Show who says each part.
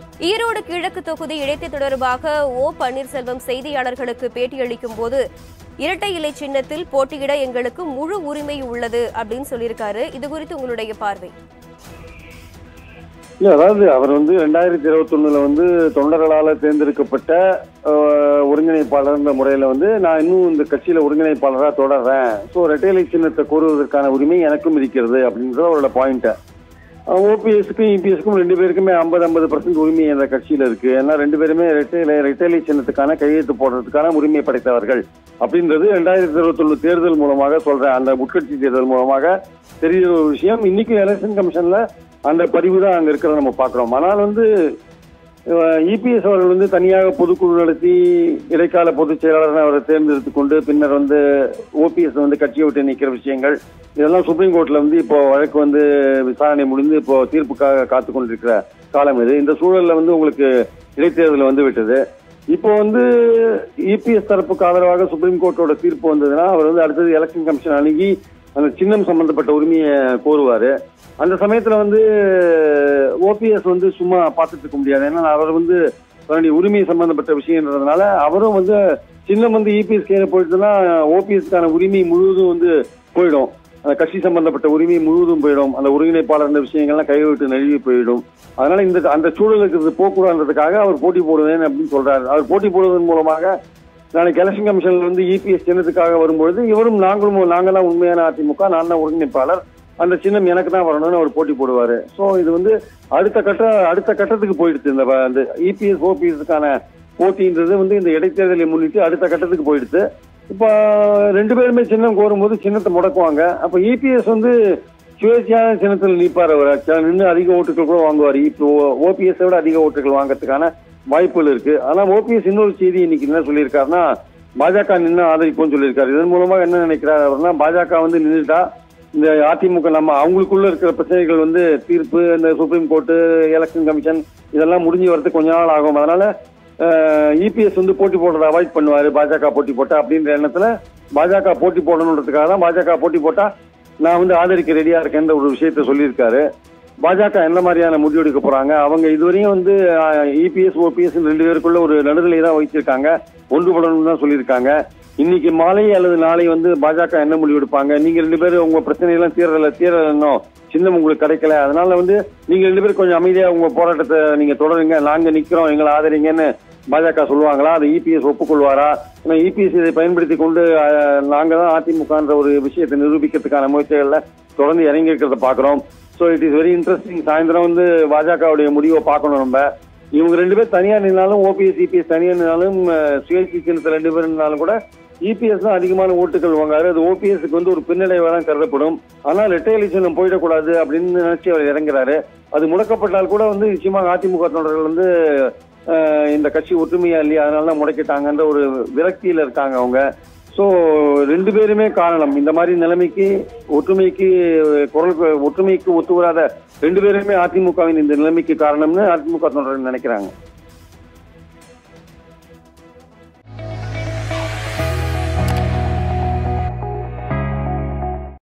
Speaker 1: ஈரோடு கிழக்கு தொகுதி இடைத்தேர்தல் தொடர்பாக ஓ பன்னீர்செல்வம் செய்தியாளர்களுக்கு பேட்டியளிக்கும் போது இரட்டை இலை சின்னத்தில் போட்டியிட எங்களுக்கு முழு உரிமை உள்ளது அப்படின்னு சொல்லியிருக்காரு இது குறித்து உங்களுடைய பார்வை
Speaker 2: இல்ல அதாவது அவர் வந்து ரெண்டாயிரத்தி இருபத்தி ஒண்ணுல வந்து தொண்டர்களால தேர்ந்தெடுக்கப்பட்ட அஹ், ஒருங்கிணைப்பாளர்ன்ற முறையில வந்து நான் இன்னும் இந்த கட்சியில ஒருங்கிணைப்பாளரா தொடர்றேன் ஸோ ரெட்டைலை சின்னத்தை கோருவதற்கான உரிமை எனக்கும் இருக்கிறது அப்படின்றது அவரோட பாயிண்ட் ஓபிஎஸ்க்கும் இபிஎஸ்க்கும் ரெண்டு பேருக்குமே ஐம்பது ஐம்பது பர்சன்ட் உரிமை அந்த கட்சியில இருக்கு ஏன்னா ரெண்டு பேருமே ரெட்டைலை ரெட்டைலை சின்னத்துக்கான கையெழுத்து போடுறதுக்கான உரிமை படைத்தவர்கள் அப்படின்றது ரெண்டாயிரத்தி இருபத்தி தேர்தல் மூலமாக சொல்றேன் அந்த உட்கட்சி தேர்தல் மூலமாக தெரிகிற ஒரு விஷயம் இன்னைக்கு எலெக்ஷன் கமிஷன்ல அந்த பதிவு தான் அங்க இருக்கிறத நம்ம பார்க்கிறோம் ஆனால் வந்து இபிஎஸ் அவர்கள் வந்து தனியாக பொதுக்குழு நடத்தி இடைக்கால பொதுச் செயலாளர் அவரை தேர்ந்தெடுத்து கொண்டு பின்னர் வந்து ஓபிஎஸ் வந்து கட்சியை விட்டு நிற்கிற விஷயங்கள் இதெல்லாம் சுப்ரீம் கோர்ட்ல வந்து இப்போ வழக்கு வந்து விசாரணை முடிந்து இப்போ தீர்ப்புக்காக காத்து கொண்டிருக்கிற காலம் இது இந்த சூழல்ல வந்து உங்களுக்கு இடைத்தேர்தல் வந்து விட்டது இப்போ வந்து இபிஎஸ் தரப்புக்கு ஆதரவாக சுப்ரீம் கோர்ட்டோட தீர்ப்பு வந்ததுன்னா அவர் வந்து அடுத்தது எலெக்ஷன் கமிஷன் அணுகி அந்த சின்னம் சம்பந்தப்பட்ட உரிமையை கோருவாரு அந்த சமயத்துல வந்து ஓபிஎஸ் வந்து சும்மா பார்த்துட்டு இருக்க முடியாது ஏன்னா அவர் வந்து தன்னுடைய உரிமை சம்பந்தப்பட்ட விஷயம்ன்றதுனால அவரும் வந்து சின்னம் வந்து இபிஎஸ் கீழே போயிட்டுன்னா ஓபிஎஸ்க்கான உரிமை முழுவதும் வந்து போயிடும் அந்த கட்சி சம்பந்தப்பட்ட உரிமை முழுவதும் போயிடும் அந்த ஒருங்கிணைப்பாளர் இந்த விஷயங்கள்லாம் கைவிட்டு நழுவி போயிடும் அதனால இந்த அந்த சூழலுக்கு இது போகக்கூடாதுன்றதுக்காக அவர் போட்டி போடுவேன் அப்படின்னு சொல்றாரு அவர் போட்டி போடுவதன் மூலமாக நாளைக்கு எலெக்ஷன் கமிஷன்ல வந்து இபிஎஸ் சின்னத்துக்காக வரும்பொழுது இவரும் நாங்களும் நாங்க தான் உண்மையான அதிமுக நான் தான் ஒருங்கிணைப்பாளர் அந்த சின்னம் எனக்கு தான் வரணும்னு அவர் போட்டி போடுவாரு ஸோ இது வந்து அடுத்த கட்ட அடுத்த கட்டத்துக்கு போயிடுச்சு இந்த வ- இந்த இபிஎஸ் ஓபிஎஸ்க்கான போட்டின்றது வந்து இந்த இடைத்தேர்தலை முன்னிட்டு அடுத்த கட்டத்துக்கு போயிடுச்சு இப்போ ரெண்டு பேருமே சின்னம் கோரும்போது சின்னத்தை முடக்குவாங்க அப்போ இபிஎஸ் வந்து சுயேட்சையான சின்னத்தில் நிற்பார் அவர் நின்று அதிக ஓட்டுகள் கூட வாங்குவார் இப்போ ஓபிஎஸ் விட அதிக ஓட்டுகள் வாங்குறதுக்கான வாய்ப்புகள் இருக்கு ஆனா ஓபிஎஸ் இன்னொரு செய்தி இன்னைக்கு என்ன சொல்லியிருக்காருன்னா பாஜக நின்று ஆதரிப்போம்னு சொல்லியிருக்காரு இதன் மூலமாக என்ன நினைக்கிறார் அவர்னா பாஜக வந்து நின்றுட்டா இந்த அதிமுக நம்ம அவங்களுக்குள்ள இருக்கிற பிரச்சனைகள் வந்து தீர்ப்பு இந்த சுப்ரீம் கோர்ட்டு எலெக்ஷன் கமிஷன் இதெல்லாம் முடிஞ்சு வரதுக்கு கொஞ்ச நாள் ஆகும் அதனால இபிஎஸ் வந்து போட்டி போடுறத அவாய்ட் பண்ணுவாரு பாஜக போட்டி போட்டா அப்படின்ற எண்ணத்துல பாஜக போட்டி போடணுன்றதுக்காக தான் பாஜக போட்டி போட்டா நான் வந்து ஆதரிக்க ரெடியா இருக்கேன்ற ஒரு விஷயத்த சொல்லியிருக்காரு பாஜக என்ன மாதிரியான முடிவு எடுக்க போறாங்க அவங்க இதுவரையும் வந்து இபிஎஸ் ஓபிஎஸ் ரெண்டு பேருக்குள்ள ஒரு நடுநிலை தான் வச்சிருக்காங்க ஒன்றுபடணும்னு தான் சொல்லியிருக்காங்க இன்னைக்கு மாலை அல்லது நாளை வந்து பாஜக என்ன முடிவு எடுப்பாங்க நீங்க ரெண்டு பேரும் உங்க பிரச்சனையெல்லாம் தீரல தீரல இன்னும் சின்னம் உங்களுக்கு கிடைக்கல அதனால வந்து நீங்க ரெண்டு பேரும் கொஞ்சம் அமைதியா உங்க போராட்டத்தை நீங்க தொடருங்க நாங்க நிக்கிறோம் எங்களை ஆதரிங்கன்னு பாஜக சொல்லுவாங்களா அதை இபிஎஸ் ஒப்புக்கொள்வாரா ஏன்னா இபிஎஸ் இதை பயன்படுத்தி கொண்டு அஹ், நாங்க தான் அதிமுகன்ற ஒரு விஷயத்தை நிரூபிக்கிறதுக்கான முயற்சிகள்ல தொடர்ந்து இறங்கி இருக்கிறத பாக்குறோம் so it is very interesting சாயந்தரம் வந்து பாஜகவுடைய முடிவை பார்க்கணும் நம்ம இவங்க ரெண்டு பேர் தனியா நின்னாலும் ஓபிஎஸ் இபிஎஸ் தனியா நின்னாலும் அஹ், சுயேட்சை சின்னத்தில் ரெண்டு பேர் நின்னாலும் கூட இபிஎஸ் தான் அதிகமான ஓட்டுகள் வாங்காரு அது ஓபிஎஸ்க்கு வந்து ஒரு பின்னடைவாக தான் கருதப்படும் ஆனால் ரெட்டையலி சின்னம் போயிடக்கூடாது அப்படின்னு நினைச்சு அவர் இறங்குறாரு அது முடக்கப்பட்டால் கூட வந்து நிச்சயமாக அதிமுக தொண்டர்கள் வந்து அஹ், இந்த கட்சி ஒற்றுமையா இல்லையா அதனால தான் முடக்கிட்டாங்கன்ற ஒரு விரக்தியில இருக்காங்க அவங்க ஸோ ரெண்டு பேருமே காரணம் இந்த மாதிரி நிலைமைக்கு ஒற்றுமைக்கு குரல் ஒற்றுமைக்கு ஒத்து வராத ரெண்டு பேருமே அதிமுகவின் இந்த நிலைமைக்கு காரணம்னு அதிமுக தொண்டர்கள் நினைக்கிறாங்க